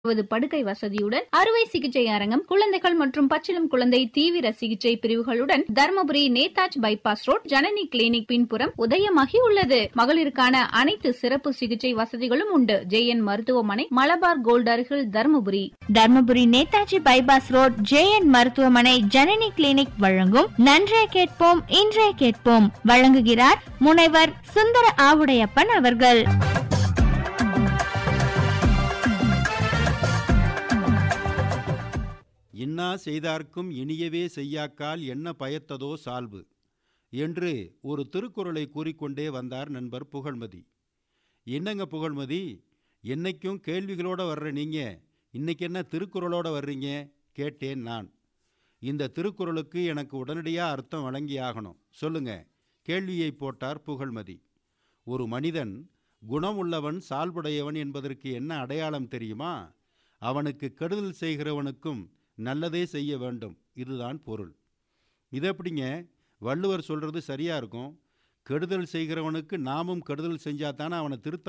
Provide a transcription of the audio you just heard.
வது படுக்கை வசதியுடன் அறுவை சிகிச்சை அரங்கம் குழந்தைகள் மற்றும் பச்சிளம் குழந்தை தீவிர சிகிச்சை பிரிவுகளுடன் Dharmapuri Netaji bypass road Janani clinic பின்புறம் உதயமாகி உள்ளது மகளிருக்கான அனைத்து சிறப்பு சிகிச்சை வசதிகளும் உண்டு ஜேஎன் மருத்துவமனை மலபார் கோல்ட் அருகில் Dharmapuri Dharmapuri Netaji bypass road J N மருத்துவமனை ஜனனி கிளினிக் வழங்கும் நன்றே கேட்போம் இன்றே கேட்போம் வழங்குகிறார் முனைவர் சுந்தர ஆவுடையப்பன் அவர்கள் இன்னா செய்தார்க்கும் இனியவே செய்யாக்கால் என்ன பயத்ததோ சால்பு என்று ஒரு திருக்குறளை கூறிக்கொண்டே வந்தார் நண்பர் புகழ்மதி என்னங்க புகழ்மதி என்னைக்கும் கேள்விகளோட வர்ற நீங்க இன்னைக்கு என்ன திருக்குறளோட வர்றீங்க கேட்டேன் நான் இந்த திருக்குறளுக்கு எனக்கு உடனடியாக அர்த்தம் வழங்கியாகணும் சொல்லுங்க கேள்வியை போட்டார் புகழ்மதி ஒரு மனிதன் குணமுள்ளவன் சால்புடையவன் என்பதற்கு என்ன அடையாளம் தெரியுமா அவனுக்கு கெடுதல் செய்கிறவனுக்கும் நல்லதே செய்ய வேண்டும் இதுதான் பொருள் இது எப்படிங்க வள்ளுவர் சொல்கிறது சரியாக இருக்கும் கெடுதல் செய்கிறவனுக்கு நாமும் கெடுதல் செஞ்சால் தானே அவனை திருத்த